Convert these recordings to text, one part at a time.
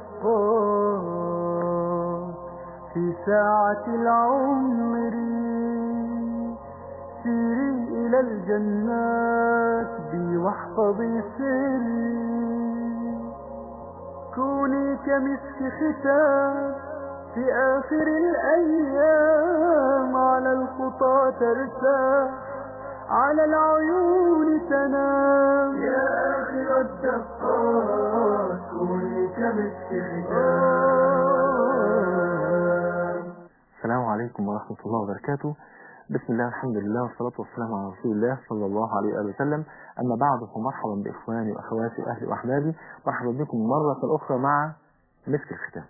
الدقات في ساعة العمر سيري إلى الجنات بي واحفظي سري كوني كمسك ختام في آخر الأيام على الخطى ترتاح على العيون تنام يا آخر الدقات كوني كمسك ختام السلام عليكم ورحمة الله وبركاته بسم الله الحمد لله والصلاة والسلام على رسول الله صلى الله عليه وآله وسلم أما بعد فمرحبا بإخواني وأخواتي وأهلي وأحبابي مرحبا بكم مرة أخرى مع مسك الختام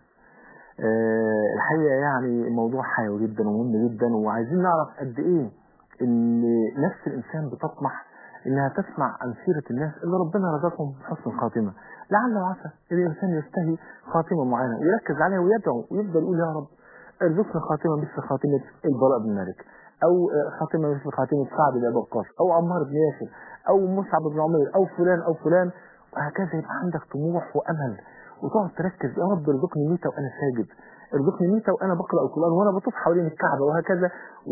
أه الحقيقة يعني الموضوع حيوي جدا ومهم جدا وعايزين نعرف قد إيه إن نفس الإنسان بتطمح إنها تسمع عن سيرة الناس اللي ربنا رزقهم بحسن الخاتمة لعل وعسى الإنسان يستهي خاتمة معينة ويركز عليها ويدعو ويفضل يقول يا رب ارزقنا خاتمة مثل خاتمة البراء بن مالك أو خاتمة مثل خاتمة سعد بن أبي وقاص أو عمار بن ياسر أو مصعب بن عمير أو فلان أو فلان وهكذا يبقى عندك طموح وأمل وتقعد تركز يا رب ارزقني ميتة وأنا ساجد ارزقني ميتة وأنا بقرأ القرآن وأنا بطوف حوالين الكعبة وهكذا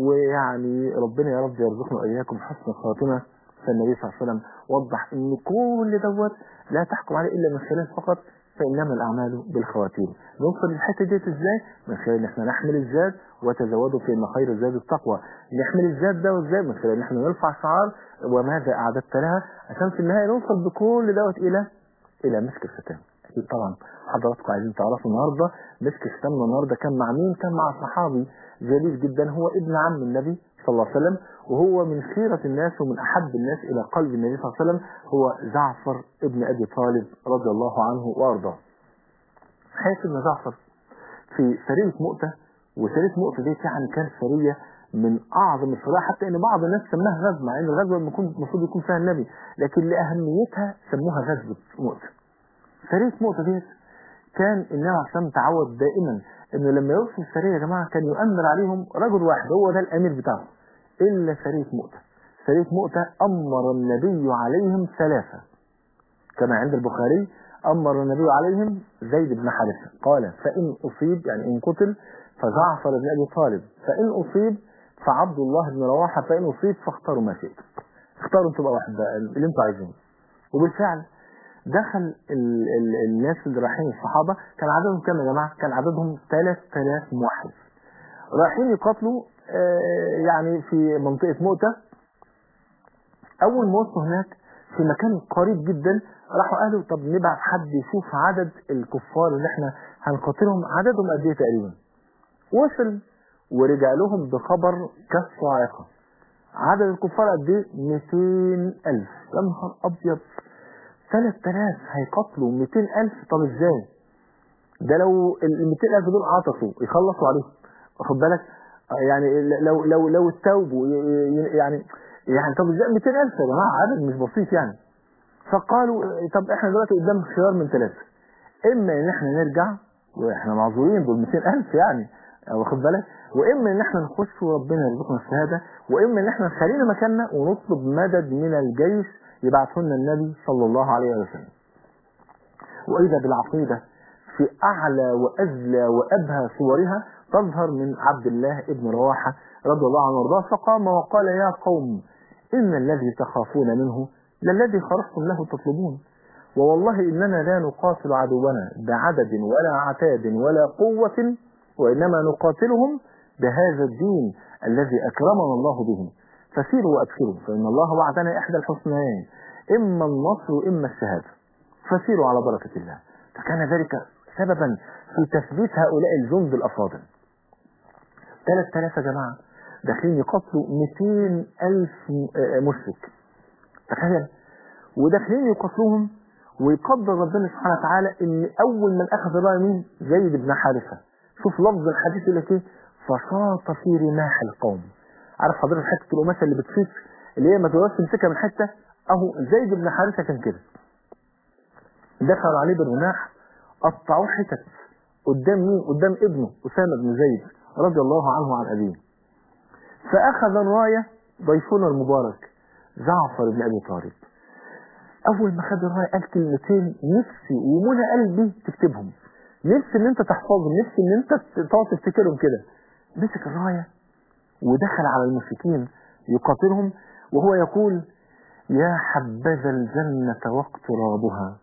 ويعني ربنا يا رب يرزقنا وإياكم حسن الخاتمة فالنبي صلى الله عليه وسلم وضح ان كل دوت لا تحكم عليه الا من خلال فقط فانما الاعمال بالخواتيم نوصل للحته ديت ازاي من خلال ان احنا نحمل الزاد وتزودوا فان خير الزاد التقوى نحمل الزاد ده ازاي من خلال ان احنا نرفع شعار وماذا اعددت لها عشان في النهايه نوصل بكل دوت الى الى مسك الختام اكيد طبعا حضراتكم عايزين تعرفوا النهارده مسك ختامنا النهارده كان مع مين كان مع صحابي جليل جدا هو ابن عم النبي صلى الله عليه وسلم وهو من خيرة الناس ومن أحب الناس إلى قلب النبي صلى الله عليه وسلم هو جعفر ابن أبي طالب رضي الله عنه وأرضاه حياة ابن جعفر في سرية مؤتة وسرية مؤتة دي يعني كانت سرية من أعظم السرايا حتى إن بعض الناس سماها غزوة مع إن الغزوة المفروض يكون فيها النبي لكن لأهميتها سموها غزوة مؤتة سرية مؤتة دي كان النبي عليه الصلاة تعود دائما انه لما يرسل سرية يا جماعة كان يؤمر عليهم رجل واحد هو ده الامير بتاعهم الا سرية مؤتة سرية مؤتة امر النبي عليهم ثلاثة كما عند البخاري امر النبي عليهم زيد بن حارثة قال فان اصيب يعني ان قتل فجعفر بن ابي طالب فان اصيب فعبد الله بن رواحة فان اصيب فاختاروا ما شئتم اختاروا انتوا بقى واحد بقى اللي انتوا عايزينه وبالفعل دخل ال ال الناس اللي رايحين الصحابة كان عددهم كام يا جماعة كان عددهم 3000 موحد رايحين يقاتلوا آه يعني في منطقة مؤتة أول ما وصلوا هناك في مكان قريب جدا راحوا قالوا طب نبعت حد يشوف عدد الكفار اللي احنا هنقاتلهم عددهم قد ايه تقريبا وصل ورجع لهم بخبر كالصاعقة عدد الكفار قد ايه 200000 يا نهار ابيض 3000 هيقتلوا 200000 طب ازاي ده لو ال 200000 دول عطسوا يخلصوا عليهم واخد بالك يعني لو لو لو استوبوا يعني يعني طب ازاي 200000 يا جماعه عدد مش بسيط يعني فقالوا طب احنا دلوقتي قدام خيار من ثلاثه اما ان احنا نرجع واحنا معذورين دول 200000 يعني واخد بالك واما ان احنا نخش وربنا يرزقنا الشهاده واما ان احنا نخلينا مكاننا ونطلب مدد من الجيش يبعثه لنا النبي صلى الله عليه وسلم وإذا بالعقيدة في أعلى وأجلى وأبهى صورها تظهر من عبد الله ابن رواحة رضي الله عنه وارضاه فقام وقال يا قوم إن الذي تخافون منه للذي خرجتم له تطلبون ووالله إننا لا نقاتل عدونا بعدد ولا عتاد ولا قوة وإنما نقاتلهم بهذا الدين الذي أكرمنا الله به فسيروا وأبشروا فإن الله وعدنا إحدى الحسنيين إما النصر وإما الشهادة فسيروا على بركة الله فكان ذلك سببا في تثبيت هؤلاء الجند الأفاضل ثلاث ثلاثة يا جماعة داخلين يقتلوا 200 ألف مشرك تخيل وداخلين يقتلوهم ويقدر ربنا سبحانه وتعالى ان اول من اخذ الرايه مين زيد بن حارثه شوف لفظ الحديث اللي ايه فشاط في رماح القوم عارف حضرتك حته القماشه اللي بتفيت اللي هي ما تقدرش تمسكها من حته اهو زيد بن حارثه كان كده دخل عليه بالرماح قطعوه حتت قدام مين قدام ابنه اسامه بن زيد رضي الله عنه وعن ابيه فاخذ الرايه ضيفنا المبارك جعفر بن ابي طالب اول ما خد الرايه قال كلمتين نفسي ومنى قلبي تكتبهم نفسي ان انت تحفظهم نفسي ان انت تقعد تفتكرهم كده مسك الرايه ودخل على المشركين يقاتلهم وهو يقول يا حبذا الجنة واقترابها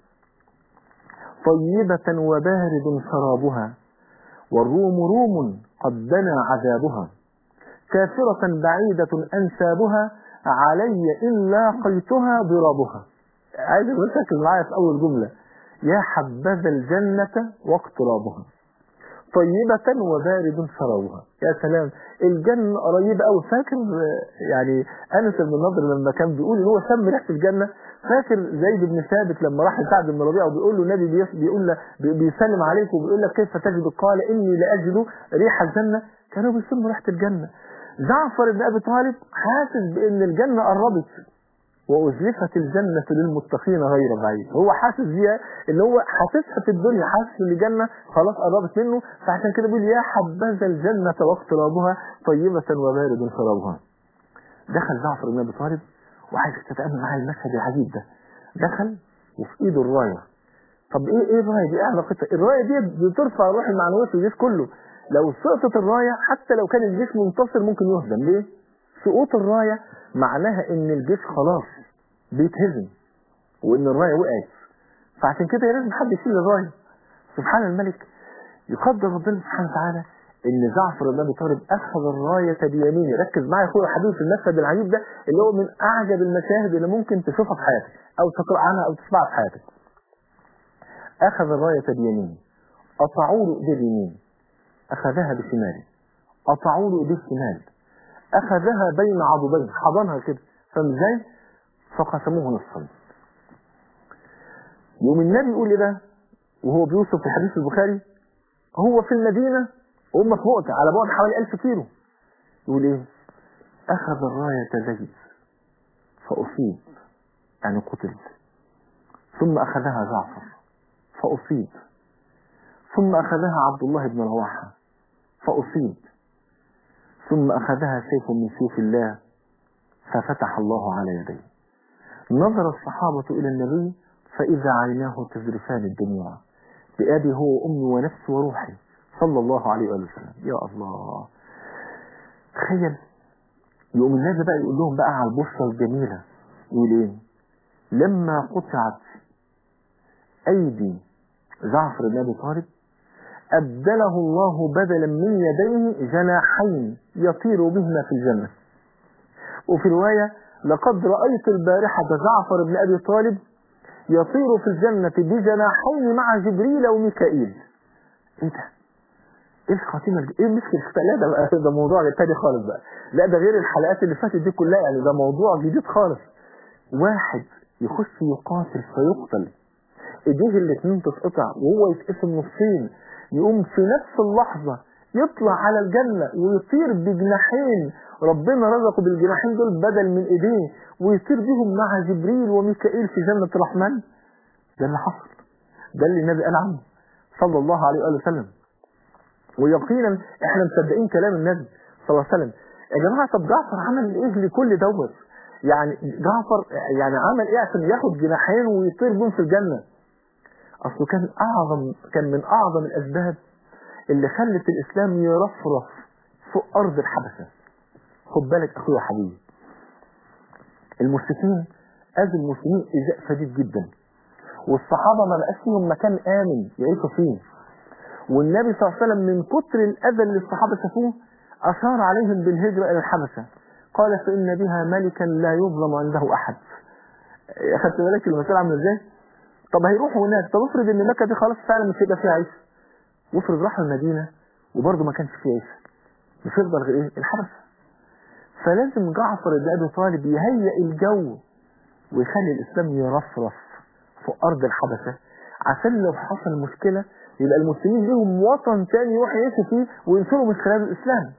طيبة وبارد شرابها والروم روم قد دنا عذابها كافرة بعيدة أنسابها علي إن لاقيتها ضرابها عايز تركز معايا في أول جملة يا حبذا الجنة واقترابها طيبة وبارد شرابها يا سلام الجنة قريبة أوي فاكر يعني أنس بن النضر لما كان بيقول إن هو شم ريحة الجنة فاكر زيد بن ثابت لما راح لسعد بن ربيعة وبيقول له النبي بيس- بيقول له بي- بيسلم عليك وبيقول لك كيف تجد قال إني لأجد ريح الجنة كانوا بيشموا ريحة الجنة جعفر بن أبي طالب حاسس بأن الجنة قربت وأزلفت الجنة للمتقين غير بعيد هو حاسس بيها ان هو حاسسها في الدنيا حاسس ان الجنة خلاص قربت منه فعشان كده بيقول يا حبذا الجنة واقترابها طيبة وبارد شرابها دخل جعفر بن ابي طالب وعايز تتأمل معايا المشهد العجيب ده دخل وفي ايده الراية طب ايه ايه الراية دي ايه علاقتها الراية دي بترفع روح المعنويات الجيش كله لو سقطت الراية حتى لو كان الجيش منتصر ممكن يهزم ليه سقوط الراية معناها ان الجيش خلاص بيتهزم وان الراية وقعت فعشان كده لازم حد يشيل الراية سبحان الملك يقدر ربنا سبحانه وتعالى ان جعفر بن ابي طالب اخذ الرايه بيمينه ركز معايا يا اخويا حبيبي في المشهد العجيب ده اللي هو من اعجب المشاهد اللي ممكن تشوفها في حياتك او تقرا عنها او تسمعها في حياتك اخذ الرايه بيمينه قطعوا له ايديه اليمين اخذها بشماله قطعوا له ايديه الشمال اخذها بين عضدين حضنها كده فاهم ازاي فقسموه نصفين يوم النبي يقول ايه ده وهو بيوصف في حديث البخاري هو في المدينة وهم في مؤتة على بعد حوالي ألف كيلو يقول ايه أخذ الراية زيد فأصيب يعني قتل ثم أخذها جعفر فأصيب ثم أخذها عبد الله بن رواحة فأصيب ثم أخذها سيف من سيوف الله ففتح الله على يديه نظر الصحابة إلى النبي فإذا عيناه تذرفان الدموع بأبي هو وأمي ونفسي وروحي صلى الله عليه وآله وسلم يا الله تخيل يقوم النبي بقى يقول لهم بقى على البشرى الجميلة يقول ايه لما قطعت أيدي جعفر بن أبي طالب أبدله الله بدلا من يديه جناحين يطير بهما في الجنة وفي رواية لقد رأيت البارحة جعفر بن أبي طالب يطير في الجنة بجناحين مع جبريل وميكائيل ايه ده ايه الخاتمة الج- ايه مشكلة لا ده بقى ده موضوع تاني خالص بقى لا ده غير الحلقات اللي فاتت دي كلها يعني ده موضوع جديد خالص واحد يخش يقاتل فيقتل ايديه الاتنين تتقطع وهو يتقسم نصين يقوم في نفس اللحظة يطلع على الجنة ويطير بجناحين ربنا رزقه بالجناحين دول بدل من ايديه ويطير بهم مع جبريل وميكائيل في جنة الرحمن ده اللي حصل ده اللي النبي قال عنه صلى الله عليه وآله وسلم ويقينا احنا مصدقين كلام النبي صلى الله عليه وسلم يا جماعة طب جعفر عمل ايه لكل دوت يعني جعفر يعني عمل ايه عشان ياخد جناحين ويطير بهم في الجنة اصله كان اعظم كان من اعظم الاسباب اللي خلت الاسلام يرفرف فوق ارض الحبشة خد بالك اخويا حبيبي المشركين اذوا المسلمين ايذاء شديد جدا والصحابة ما بقاش فيهم مكان امن يعيشوا فيه والنبي صلى الله عليه وسلم من كتر الاذى اللي الصحابة شافوه اشار عليهم بالهجرة الى الحبشة قال فان بها ملكا لا يظلم عنده احد اخدت بالك المسألة عامله ازاي طب هيروحوا هناك طب افرض ان مكة دي خلاص فعلا مش هيبقى فيها عيش وافرض راحوا المدينة وبرضه ما كانش فيها عيش مش هيفضل غير ايه الحبشة فلازم جعفر بن ابي طالب يهيئ الجو ويخلي الاسلام يرفرف في ارض الحبشة عشان لو حصل مشكلة يبقى المسلمين لهم وطن تاني يروح يعيشوا فيه وينشروا من خلال الاسلام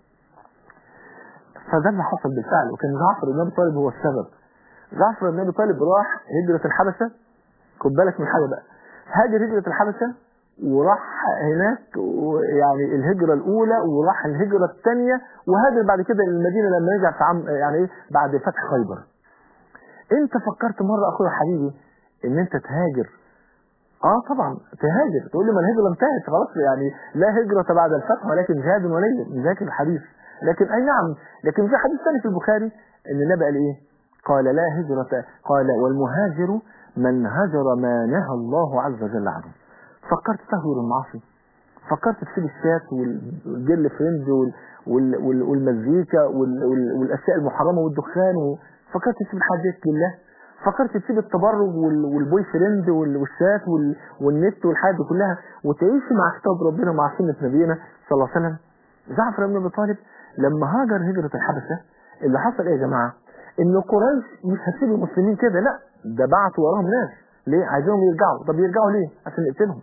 فده اللي حصل بالفعل وكان جعفر بن ابي طالب هو السبب جعفر بن ابي طالب راح هجرة الحبشة خد بالك من حاجة بقى هاجر هجرة الحبشة وراح هناك يعني الهجرة الأولى وراح الهجرة الثانية وهاجر بعد كده للمدينة لما رجع في عام يعني إيه بعد فتح خيبر أنت فكرت مرة أخويا حبيبي إن أنت تهاجر اه طبعا تهاجر تقول لي ما الهجره انتهت خلاص يعني لا هجره بعد الفتح ولكن جهاد وليل نذاكر الحديث لكن اي نعم لكن في حديث ثاني في البخاري ان النبي قال ايه قال لا هجرة قال والمهاجر من هجر ما نهى الله عز وجل عنه فكرت تهجر المعاصي فكرت تسيب الشات والجل فريند وال وال وال والمزيكا وال وال والاشياء المحرمه والدخان فكرت تسيب الحاجات لله فكرت تسيب التبرج وال- والبوي فريند وال- والشات وال- والنت والحاجات دي كلها وتعيش مع كتاب ربنا ومع سنه نبينا صلى الله عليه وسلم جعفر بن ابي طالب لما هاجر هجره الحبشه اللي حصل ايه يا جماعه؟ ان قريش مش هتسيب المسلمين كده لا ده بعتوا وراهم ناس ليه؟ عايزينهم يرجعوا طب يرجعوا ليه؟ عشان نقتلهم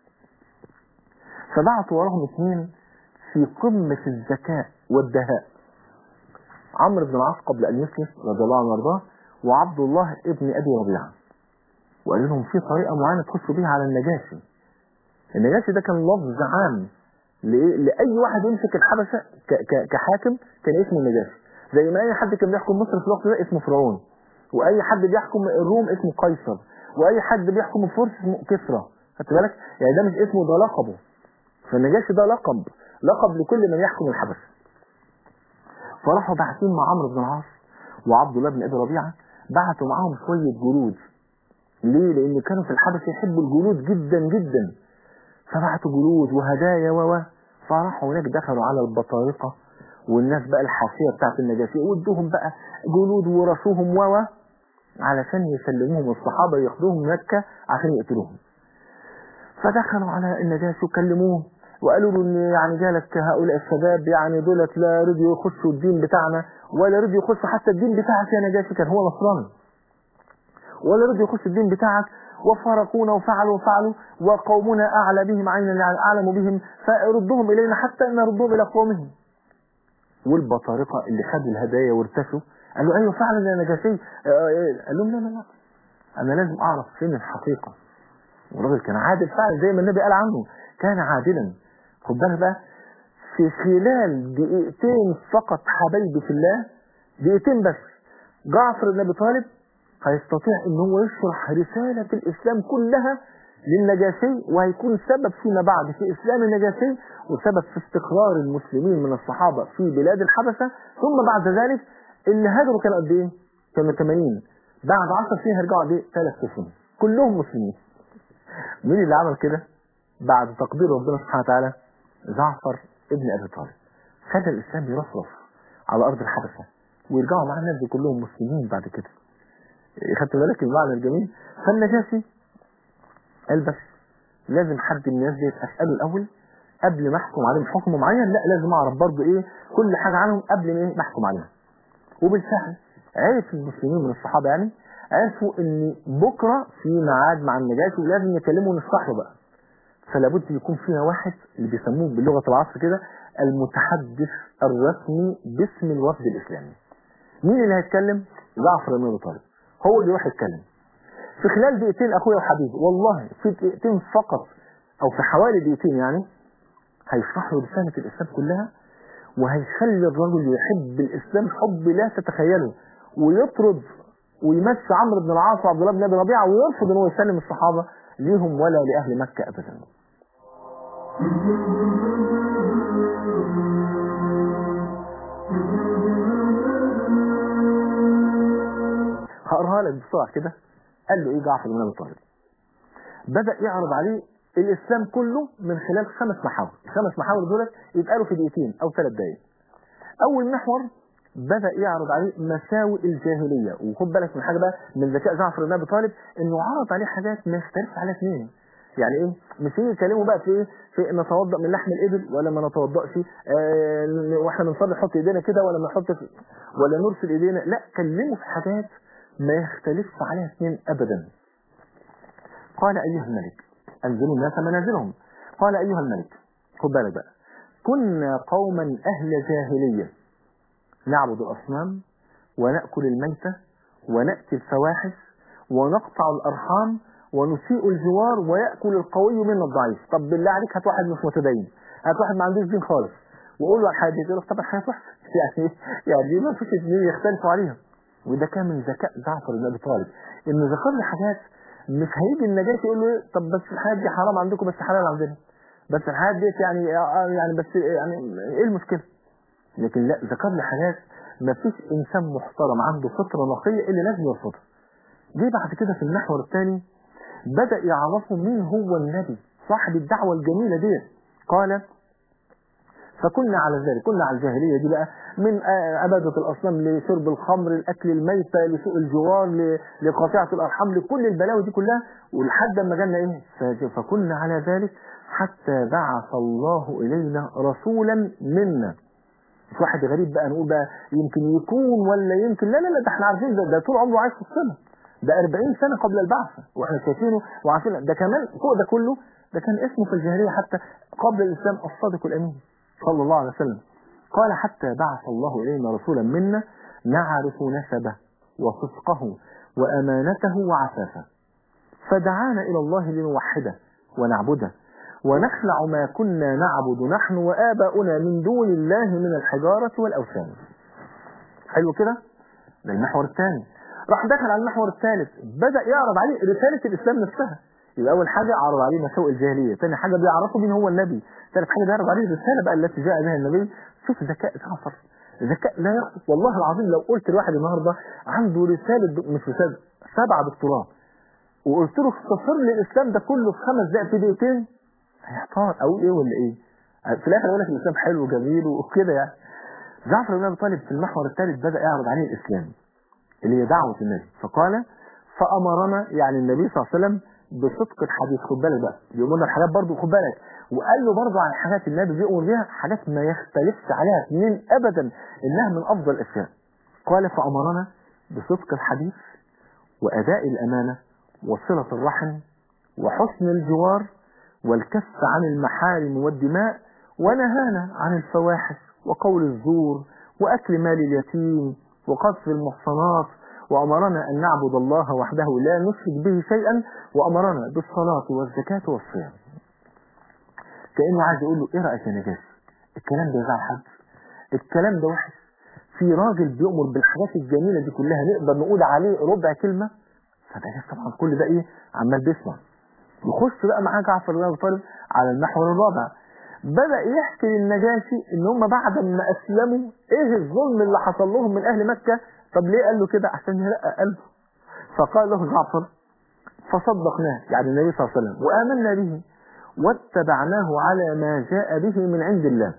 فبعتوا وراهم اثنين في قمة الذكاء والدهاء عمرو بن العاص قبل أن يسلم رضي الله عنه وارضاه وعبد الله ابن أبي ربيعة وقال لهم في طريقة معينة تخشوا بيها على النجاشي النجاشي ده كان لفظ عام لإيه؟ لأي واحد يمسك الحبشة ك- ك- كحاكم كان اسمه النجاشي زي ما أي حد كان بيحكم مصر في الوقت ده اسمه فرعون وأي حد بيحكم الروم اسمه قيصر وأي حد بيحكم الفرس اسمه كسرى خدت بالك يعني ده مش اسمه ده لقبه فالنجاشي ده لقب لقب لكل من يحكم الحبشة فراحوا باعتين مع عمرو بن العاص وعبد الله بن ابي ربيعه بعتوا معاهم شويه جنود ليه؟ لان كانوا في الحبشه يحبوا الجنود جدا جدا فبعتوا جنود وهدايا و و فراحوا هناك دخلوا على البطارقه والناس بقى الحاشيه بتاعت النجاشي وادوهم بقى جنود ورثوهم و و علشان يسلموهم الصحابه ياخدوهم مكه عشان يقتلوهم فدخلوا على النجاشي وكلموه وقالوا له ان يعني جالك هؤلاء الشباب يعني دولت لا رضيوا يخشوا الدين بتاعنا ولا رضيوا يخشوا حتى الدين بتاعك يا نجاشي كان هو نصراني ولا رضيوا يخشوا الدين بتاعك وفارقونا وفعلوا وفعلوا وقومنا اعلى بهم عينا يعني اعلم بهم فردهم الينا حتى نردهم الى قومهم والبطارقه اللي خدوا الهدايا وارتشوا قالوا ايوه فعلا يا نجاشي آه، آه، قال لهم لا لا لا انا لازم اعرف فين الحقيقه والراجل كان عادل فعلا زي ما النبي قال عنه كان عادلا خد بالك بقى في خلال دقيقتين فقط حبايبي في الله دقيقتين بس جعفر بن ابي طالب هيستطيع ان هو يشرح رسالة الاسلام كلها للنجاشي وهيكون سبب فيما بعد في اسلام النجاشي وسبب في استقرار المسلمين من الصحابة في بلاد الحبشة ثم بعد ذلك اللي هاجروا كانوا قد ايه؟ كانوا 80 بعد 10 سنين هيرجعوا قد ايه؟ ثلاث سنين كلهم مسلمين مين اللي عمل كده بعد تقدير ربنا سبحانه وتعالى جعفر ابن ابي طالب خلى الاسلام يرفرف على ارض الحبشه ويرجعوا معاه الناس دي كلهم مسلمين بعد كده خدت بالك المعنى الجميل فالنجاشي قال بس لازم حد من الناس دي اساله الاول قبل ما احكم عليهم حكم معين لا لازم اعرف برضه ايه كل حاجه عنهم قبل ما إيه ما احكم عليهم وبالفعل عرف المسلمين من الصحابه يعني عرفوا ان بكره في ميعاد مع النجاشي ولازم يكلموا ونشرح له بقى فلا بد يكون فينا واحد اللي بيسموه بلغه العصر كده المتحدث الرسمي باسم الوفد الاسلامي مين اللي هيتكلم جعفر بن ابي طالب هو اللي يروح يتكلم في خلال دقيقتين اخويا وحبيبي والله في دقيقتين فقط او في حوالي دقيقتين يعني هيشرح له رساله الاسلام كلها وهيخلي الرجل يحب الاسلام حب لا تتخيله ويطرد ويمشي عمرو بن العاص وعبد الله بن ابي ربيعه ويرفض ان هو يسلم الصحابه ليهم ولا لاهل مكه ابدا. هقراها لك بسرعه كده قال له ايه جعفر بن ابي طالب بدا يعرض عليه الاسلام كله من خلال خمس محاور الخمس محاور دول يتقالوا في دقيقتين او ثلاث دقائق اول محور بدا يعرض عليه مساوئ الجاهليه وخد بالك من حاجه بقى من ذكاء جعفر بن ابي طالب انه عرض عليه حاجات ما يختلفش عليها اثنين يعني ايه مش يجي يكلموا بقى في ايه في نتوضا من لحم الابل ولا ما نتوضاش آه واحنا بنصلي نحط ايدينا كده ولا ما نحط في ولا نرسل ايدينا لا كلموا في حاجات ما يختلفش عليها اثنين ابدا قال ايها الملك انزلوا الناس منازلهم قال ايها الملك خد بالك بقى كنا قوما اهل جاهليه نعبد الاصنام وناكل الميته وناتي الفواحش ونقطع الارحام ونسيء الجوار وياكل القوي منا الضعيف طب بالله عليك هات واحد مش متدين هات واحد ما عندوش دين خالص وقول له الحاجه دي يقول لك طب الحياه وحشه يعني يعني دي ما فيش اثنين يختلفوا عليها وده كان من ذكاء جعفر بن ابي طالب انه ذكر لي حاجات مش هيجي النجاشي يقول له ايه طب بس الحاجات دي حرام عندكم بس حلال عندنا بس الحاجات ديت يعني آه يعني بس يعني ايه المشكله لكن لا ذكر لي حاجات ما فيش انسان محترم عنده فطره نقيه اللي لازم يرفضها جه بعد كده في المحور الثاني بدا يعرفوا مين هو النبي صاحب الدعوه الجميله ديت قال فكنا على ذلك كنا على الجاهلية دي بقى من آه، عبادة الأصنام لشرب الخمر لأكل الميتة لسوء الجوار ل- لقاطعة الأرحام لكل البلاوي دي كلها ولحد ما جالنا إيه فج- فكنا على ذلك حتى بعث الله إلينا رسولا منا مش واحد غريب بقى نقول بقى يمكن يكون ولا يمكن لا لا لا ده احنا عارفين ده, ده طول عمره عايش في السنة ده 40 سنة قبل البعثة واحنا شايفينه وعارفين ده كمان فوق ده كله ده كان اسمه في الجاهلية حتى قبل الإسلام الصادق الأمين صلى الله عليه وسلم قال حتى بعث الله إلينا رسولا منا نعرف نسبه وصدقه وأمانته وعفافه فدعانا إلى الله لنوحده ونعبده ونخلع ما كنا نعبد نحن وآباؤنا من دون الله من الحجارة والأوثان حلو كده ده المحور الثاني راح دخل على المحور الثالث بدأ يعرض عليه رسالة الإسلام نفسها يبقى أول حاجة عرض عليه مساوئ الجاهلية ثاني حاجة بيعرفه مين هو النبي ثالث حاجة بيعرض عليه الرسالة بقى التي جاء بها النبي شوف ذكاء جعفر ذكاء لا يخطف والله العظيم لو قلت لواحد النهارده عنده رسالة دك- مش رسالة سبعة دكتوراه وقلت له اختصر لي الإسلام ده كله في خمس دقائق في دقيقتين هيحتار أقول إيه ولا إيه في الآخر يقول لك الإسلام حلو وجميل وكده يعني جعفر بن أبي طالب في المحور الثالث بدأ يعرض عليه الإسلام اللي هي دعوة النبي فقال فأمرنا يعني النبي صلى الله عليه وسلم بصدق الحديث خد بالك بقى بيقول لنا الحاجات برضه خد بالك وقال له برضه عن حاجات النبي بيؤمر بيها حاجات ما يختلفش عليها اثنين ابدا انها من افضل الاشياء قال فأمرنا بصدق الحديث وأداء الأمانة وصلة الرحم وحسن الجوار والكف عن المحارم والدماء ونهانا عن الفواحش وقول الزور وأكل مال اليتيم وقذف المحصنات وأمرنا أن نعبد الله وحده لا نشرك به شيئا وأمرنا بالصلاة والزكاة والصيام كأنه عايز يقول له إيه رأيك يا نجاشي الكلام ده يزعل حد الكلام ده وحش في راجل بيؤمر بالحاجات الجميلة دي كلها نقدر نقول عليه ربع كلمة فده طبعا كل ده ايه عمال بيسمع يخش بقى معاه جعفر بن ابي طالب على المحور الرابع بدأ يحكي للنجاشي ان هم بعد ما اسلموا ايه الظلم اللي حصل لهم من اهل مكة طب ليه قال له كده عشان يرقى قلبه فقال له جعفر فصدقناه يعني النبي صلى الله عليه وسلم وآمنا به واتبعناه على ما جاء به من عند الله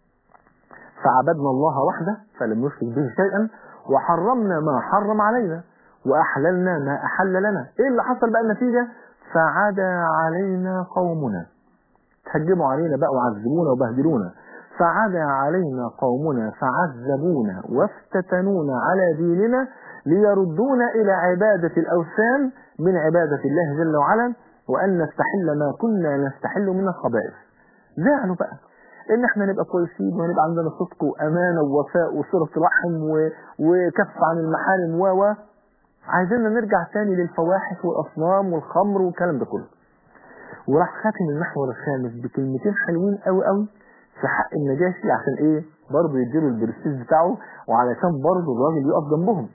فعبدنا الله وحده فلم نشرك به شيئا وحرمنا ما حرم علينا وأحللنا ما أحل لنا إيه اللي حصل بقى النتيجة فعدا علينا قومنا تهجموا علينا بقى وعذبونا وبهدلونا فعدا علينا قومنا فعذبونا وافتتنونا على ديننا ليردونا إلى عبادة الأوثان من عبادة الله جل وعلا وأن نستحل ما كنا نستحل من الخبائث زعلوا بقى ان احنا نبقى كويسين ونبقى عندنا صدق وامانه ووفاء وصله رحم و... وكف عن المحارم و و عايزيننا نرجع تاني للفواحش والاصنام والخمر والكلام ده كله وراح خاتم المحور الخامس بكلمتين حلوين قوي قوي في حق النجاشي عشان ايه برضه يديله البرستيج بتاعه وعلشان برضه الراجل يقف جنبهم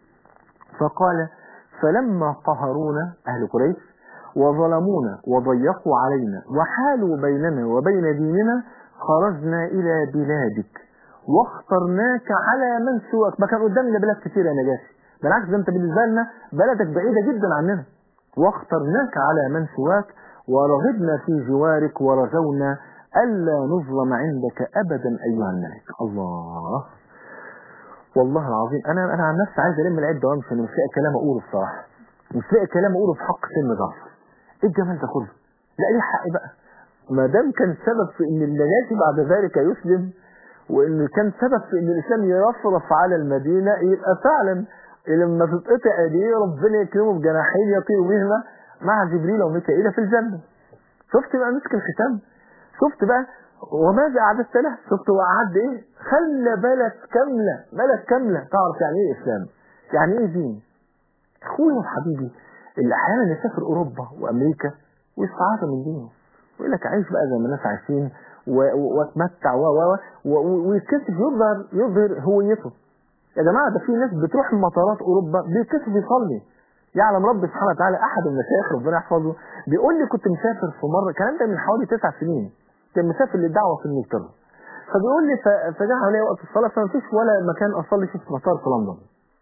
فقال فلما قهرونا اهل قريش وظلمونا وضيقوا علينا وحالوا بيننا وبين ديننا خرجنا إلى بلادك واخترناك على من سواك ما كان قدامنا بلاد كتير يا نجاشي بالعكس ده انت بالنسبة لنا بلدك بعيدة جدا عننا واخترناك على من سواك ورغبنا في جوارك ورجونا ألا نظلم عندك أبدا أيها الملك الله والله العظيم أنا أنا عن نفسي عايز ألم العدة وأمشي أنا مش لاقي كلام أقوله الصراحة مش لاقي كلام أقوله في حق سن جعفر إيه الجمال ده كله؟ لا ليه حق بقى ما دام كان سبب في ان النجاشي بعد ذلك يسلم وان كان سبب في ان الاسلام يرفرف على المدينه يبقى فعلا لما تتقطع ايديه ربنا يكرمه بجناحين يطير بهما مع جبريل وميكائيل في الجنه شفت بقى مسك الختام شفت بقى وماذا اعددت له شفت هو اعد ايه خلى بلد كامله بلد كامله تعرف يعني ايه اسلام يعني ايه دين اخويا وحبيبي اللي احيانا يسافر اوروبا وامريكا ويستعاذ من دينه يقول لك عيش بقى زي ما الناس عايشين واتمتع و و ويتكسف يظهر يظهر هويته يا جماعه ده في ناس بتروح مطارات اوروبا بيتكسف يصلي يعلم رب سبحانه وتعالى احد المشايخ ربنا يحفظه بيقول لي كنت مسافر في مره الكلام ده من حوالي تسع سنين كان مسافر للدعوه في انجلترا فبيقول لي ف- فجاء عليا وقت الصلاه فما فيش ولا مكان اصلي فيه في مطار في لندن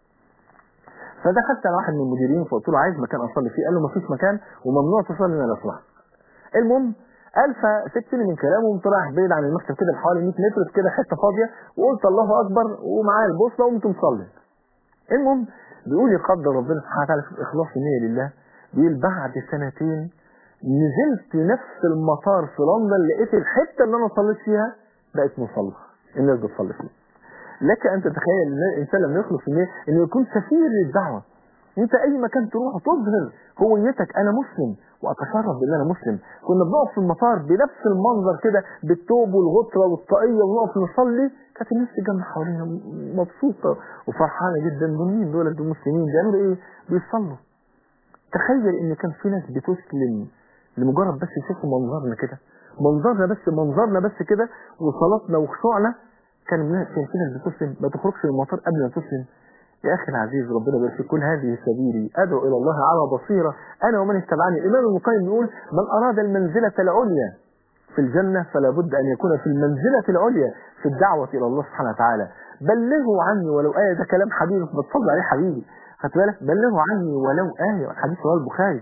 فدخلت على واحد من المديرين فقلت له عايز مكان اصلي فيه قال له ما فيش مكان وممنوع تصلي هنا لو سمحت المهم قال فسبتني من كلامه وقمت رايح بعيد عن المكتب كده بحوالي 100 متر في كده حته فاضيه وقلت الله اكبر ومعايا البوصله وقمت مصلي المهم بيقول يقدر ربنا سبحانه وتعالى في اخلاص النيه لله بيقول بعد سنتين نزلت نفس المطار في لندن لقيت الحته اللي انا صليت فيها بقت مصلى الناس بتصلي فيها لك ان تتخيل ان الانسان لما يخلص النيه انه يكون سفير للدعوه انت اي مكان تروح تظهر هويتك انا مسلم واتشرف بان انا مسلم كنا بنقف في المطار بنفس المنظر كده بالثوب والغطره والطاقيه ونقف نصلي كانت الناس تجمع حوالينا مبسوطه وفرحانه جدا دول مين دول دول مسلمين بيعملوا ايه؟ بيصلوا تخيل ان كان في ناس بتسلم لمجرد بس يشوفوا منظرنا كده منظرنا بس منظرنا بس كده وصلاتنا وخشوعنا كان الناس كان في ناس بتسلم ما تخرجش من المطار قبل ما تسلم يا اخي العزيز ربنا يبارك فيك كل هذه سبيلي ادعو الى الله على بصيره انا ومن اتبعني الامام ابن القيم بيقول من اراد المنزله العليا في الجنة فلا بد أن يكون في المنزلة العليا في الدعوة إلى الله سبحانه وتعالى بلغوا عني ولو آية ده كلام حبيبي بتصلي عليه حبيبي خدت بالك بلغوا عني ولو آية والحديث رواه البخاري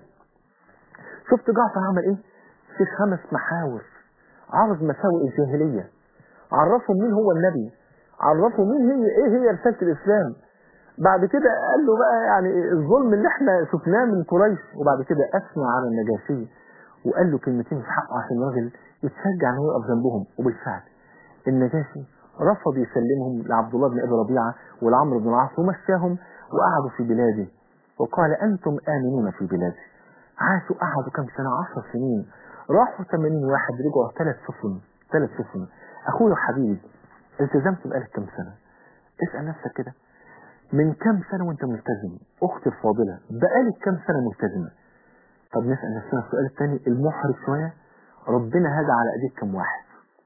شفت جعفر عمل إيه في خمس محاور عرض مساوئ الجاهلية عرفهم مين هو النبي عرفهم مين هي إيه هي رسالة الإسلام بعد كده قال له بقى يعني الظلم اللي احنا شفناه من قريش وبعد كده أثنى على النجاشي وقال له كلمتين في حقه عشان الراجل يتشجع ان هو يقف جنبهم وبالفعل النجاشي رفض يسلمهم لعبد الله بن ابي ربيعه ولعمرو بن العاص ومشاهم وقعدوا في بلاده وقال انتم امنون في بلادي عاشوا قعدوا كم سنه 10 سنين راحوا 80 واحد رجعوا ثلاث سفن ثلاث سفن اخويا وحبيبي التزمت بقالك كم سنه اسال نفسك كده من كم سنه وانت ملتزم اختي الفاضله بقالك كم سنه ملتزمه طب نسال نفسنا السؤال الثاني المحرج شويه ربنا هدى على ايديك كم واحد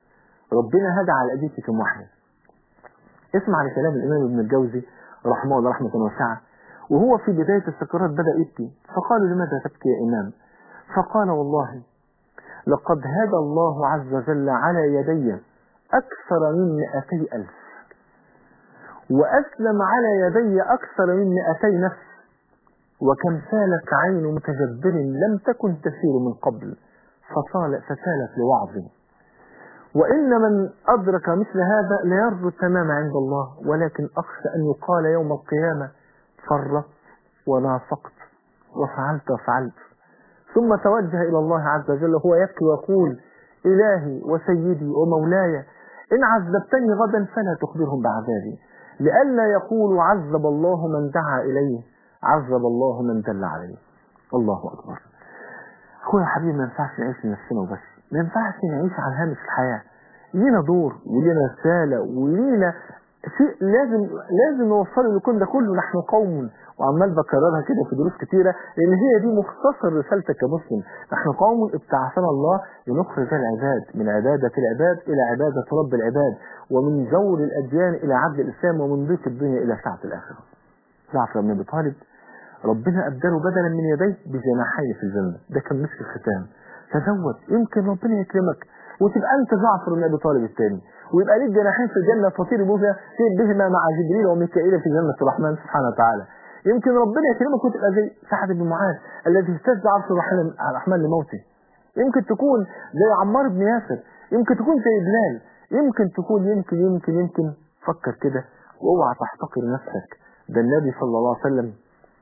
ربنا هدى على ايديك كم واحده اسمع لكلام الامام ابن الجوزي رحمه الله رحمه واسعه وهو في بدايه السكرات بدا يبكي فقالوا لماذا تبكي يا امام فقال والله لقد هدى الله عز وجل على يدي اكثر من مئتي الف واسلم على يدي اكثر من مئتي نفس وكم سالت عين متجبر لم تكن تسير من قبل فصال فسالت لوعظ وإن من أدرك مثل هذا ليرجو التمام عند الله ولكن أخشى أن يقال يوم القيامة فرطت ونافقت وفعلت وفعلت ثم توجه إلى الله عز وجل وهو يبكي ويقول إلهي وسيدي ومولاي إن عذبتني غدا فلا تخبرهم بعذابي لئلا يقولوا عذب الله من دعا إليه عذب الله من دل عليه الله أكبر أخويا حبيبي ما ينفعش نعيش لنفسنا وبس ما ينفعش نعيش على هامش الحياة لينا دور ولينا رسالة ولينا شيء لازم لازم نوصله لكل ده كله نحن قوم وعمال بكررها كده في دروس كتيرة لأن هي دي مختصر رسالتك كمسلم نحن قوم ابتعثنا الله لنخرج العباد من عبادة العباد إلى عبادة رب العباد ومن جور الأديان إلى عبد الإسلام ومن ضيق الدنيا إلى سعة الآخرة جعفر بن أبي طالب ربنا أبدله بدلا من يديه بجناحين في الجنة ده كان مسك الختام تزود يمكن ربنا يكرمك وتبقى أنت جعفر بن أبي طالب الثاني ويبقى ليك جناحين في الجنة تطير بها بهما مع جبريل وميكائيل في جنة الرحمن سبحانه وتعالى يمكن ربنا يكرمك وتبقى زي سعد بن معاذ الذي اهتز عرش الرحمن الرحمن لموته يمكن تكون زي عمار بن ياسر يمكن تكون زي بلال يمكن تكون يمكن يمكن يمكن فكر كده واوعى تحتقر نفسك ده النبي صلى الله عليه وسلم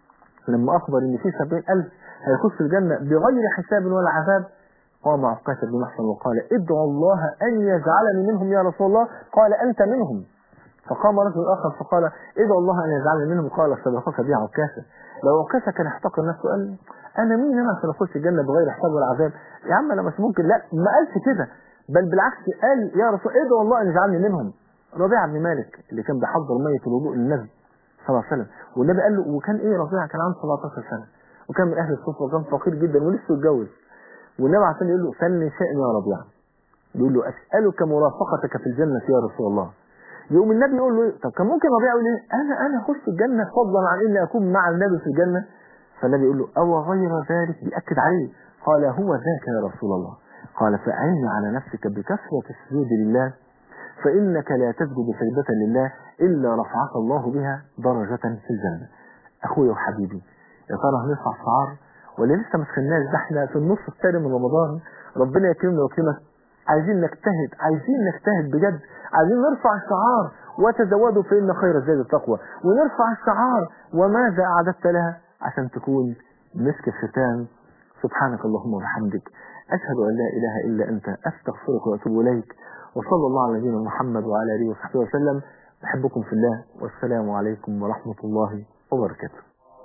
لما أخبر إن في سبعين ألف هيخش الجنة بغير حساب ولا عذاب قام عقاشة بن محسن وقال ادعوا الله أن يجعلني منهم يا رسول الله قال أنت منهم فقام رجل آخر فقال ادعوا الله أن يجعلني منهم قال صدقك بي عكاشة لو عكاشة كان احتقر نفسه قال أنا مين أنا عشان أخش الجنة بغير حساب ولا عذاب يا عم أنا مش ممكن لا ما قالش كده بل بالعكس قال يا رسول ادعوا الله أن يجعلني منهم ربيعة بن مالك اللي كان بيحضر مية الوضوء للنبي صلى الله عليه وسلم والنبي قال له وكان ايه ربيعه كان عنده 17 سنه وكان من اهل الصفه وكان فقير جدا ولسه اتجوز والنبي عشان يقول له سلني شأن يا ربيعه يقول له اسالك مرافقتك في الجنه يا رسول الله يقوم النبي يقول له إيه؟ طب كان ممكن ربيعه يقول ايه انا انا اخش الجنه فضلا عن اني اكون مع النبي في الجنه فالنبي يقول له أو غير ذلك بيأكد عليه قال هو ذاك يا رسول الله قال فأعني على نفسك بكثرة السجود لله فإنك لا تسجد سجدة لله إلا رفعك الله بها درجة في الجنة أخويا وحبيبي يا ترى هنرفع شعار ولا لسه ما سخناش ده احنا في النص الثاني من رمضان ربنا يكرمنا ويكرمك عايزين نجتهد عايزين نجتهد بجد عايزين نرفع الشعار وتزودوا فإن خير الزاد التقوى ونرفع الشعار وماذا أعددت لها عشان تكون مسك الختام سبحانك اللهم وبحمدك أشهد أن لا إله إلا أنت أستغفرك وأتوب إليك وصلى الله على نبينا محمد وعلى آله وصحبه وسلم بحبكم في الله والسلام عليكم ورحمة الله وبركاته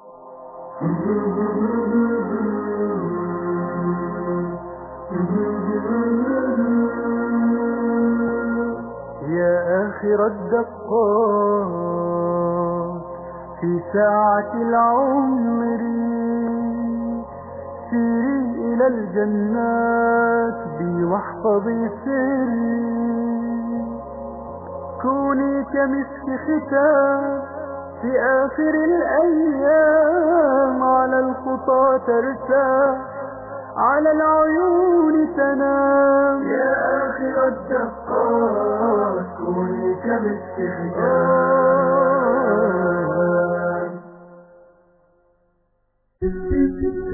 يا آخر الدقات في ساعة العمر سيري إلى الجنات بي واحفظي سري كوني كمسك ختام في آخر الأيام على الخطى ترتاح على العيون تنام يا آخر الدقات كوني كمسك ختام